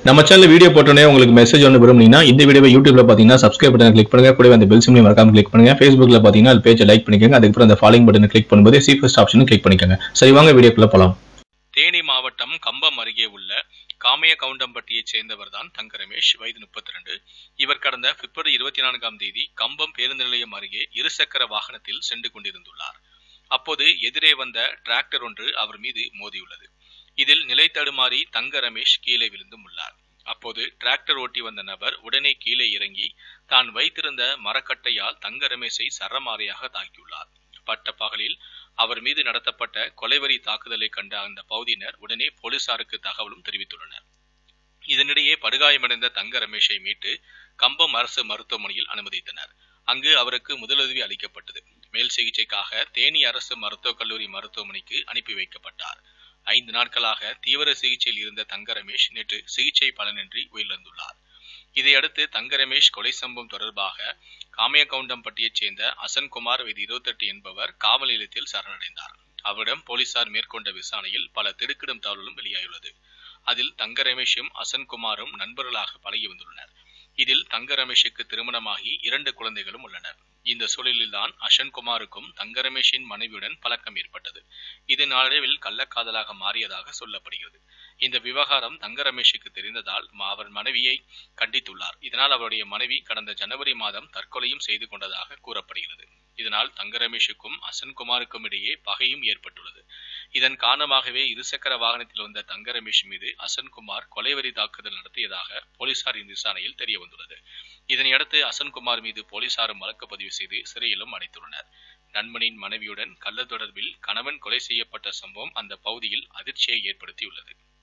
நம்ம channel video போட்டோன்னே உங்களுக்கு மெசேஜ் ஒன்று விரும்புனீங்கன்னா இந்த வீடியோவை யூடியூப்ல பார்த்தீங்கன்னா சப்ஸ்கிரைப் பட்டன் கிளிக் பண்ணுங்க கூடவே அந்த பெல் சிம்லையும் மறக்காம கிளிக் பண்ணுங்க ஃபேஸ்புக்ல பார்த்தீங்கன்னா அது பேஜை லைக் பண்ணிக்கோங்க அதுக்கப்புறம் அந்த ஃபாலோயிங் பட்டனை கிளிக் பண்ணும்போது சி ஃபர்ஸ்ட் ஆப்ஷனும் கிளிக் பண்ணிக்கோங்க சரி வாங்க வீடியோக்குள்ள போலாம் தேனி மாவட்டம் கம்பம் அருகே உள்ள காமைய கவுண்டம்பட்டியைச் சேர்ந்தவர்தான் தங்க ரமேஷ் வயது முப்பத்தி ரெண்டு இவர் கடந்த பிப்ரவரி இருபத்தி நான்காம் தேதி கம்பம் பேருந்து நிலையம் அருகே இருசக்கர வாகனத்தில் சென்று கொண்டிருந்துள்ளார் அப்போது எதிரே வந்த டிராக்டர் ஒன்று அவர் மீது மோதியுள்ளது இதில் நிலை தடுமாறி தங்க ரமேஷ் கீழே விழுந்தும் உள்ளார் அப்போது டிராக்டர் ஓட்டி வந்த நபர் உடனே கீழே இறங்கி தான் வைத்திருந்த மரக்கட்டையால் தங்க ரமேஷை சரமாரியாக தாக்கியுள்ளார் பட்ட பகலில் அவர் மீது நடத்தப்பட்ட கொலைவரி தாக்குதலை கண்ட அந்த பகுதியினர் உடனே போலீசாருக்கு தகவலும் தெரிவித்துள்ளனர் இதனிடையே படுகாயமடைந்த தங்க ரமேஷை மீட்டு கம்பம் அரசு மருத்துவமனையில் அனுமதித்தனர் அங்கு அவருக்கு முதலுதவி அளிக்கப்பட்டது மேல் சிகிச்சைக்காக தேனி அரசு மருத்துவக் கல்லூரி மருத்துவமனைக்கு அனுப்பி வைக்கப்பட்டார் ஐந்து நாட்களாக தீவிர சிகிச்சையில் இருந்த தங்க ரமேஷ் நேற்று சிகிச்சை பலனின்றி உயிரிழந்துள்ளார் இதையடுத்து தங்க ரமேஷ் கொலை சம்பவம் தொடர்பாக காமையகவுண்டம்பட்டியைச் சேர்ந்த அசன்குமார் வயது இருபத்தெட்டு என்பவர் காவல் நிலையத்தில் சரணடைந்தார் அவரிடம் போலீசார் மேற்கொண்ட விசாரணையில் பல திடுக்கிடும் தகவலும் வெளியாகியுள்ளது அதில் தங்க ரமேஷும் அசன்குமாரும் நண்பர்களாக பழகி வந்துள்ளனர் இதில் தங்க ரமேஷுக்கு திருமணமாகி இரண்டு குழந்தைகளும் உள்ளனர் இந்த சூழலில்தான் அசன்குமாருக்கும் தங்க ரமேஷின் மனைவியுடன் பழக்கம் ஏற்பட்டது இது நாளடைவில் கள்ளக்காதலாக மாறியதாக சொல்லப்படுகிறது இந்த விவகாரம் தங்க ரமேஷுக்கு தெரிந்ததால் ம- அவர் மனைவியை கண்டித்துள்ளார் இதனால் அவருடைய மனைவி கடந்த ஜனவரி மாதம் தற்கொலையும் செய்து கொண்டதாக கூறப்படுகிறது இதனால் தங்க ரமேஷுக்கும் அசன்குமாருக்கும் இடையே பகையும் ஏற்பட்டுள்ளது இதன் காரணமாகவே இருசக்கர வாகனத்தில் வந்த தங்க ரமேஷ் மீது அசன்குமார் கொலைவெறி தாக்குதல் நடத்தியதாக போலீசாரின் விசாரணையில் தெரிய வந்துள்ளது இதனையடுத்து அசன்குமார் மீது போலீசாரும் வழக்கு பதிவு செய்து சிறையிலும் அடைத்துள்ளனர் நண்பனின் மனைவியுடன் கள்ள தொடர்பில் கணவன் கொலை செய்யப்பட்ட சம்பவம் அந்த பகுதியில் அதிர்ச்சியை ஏற்படுத்தியுள்ளது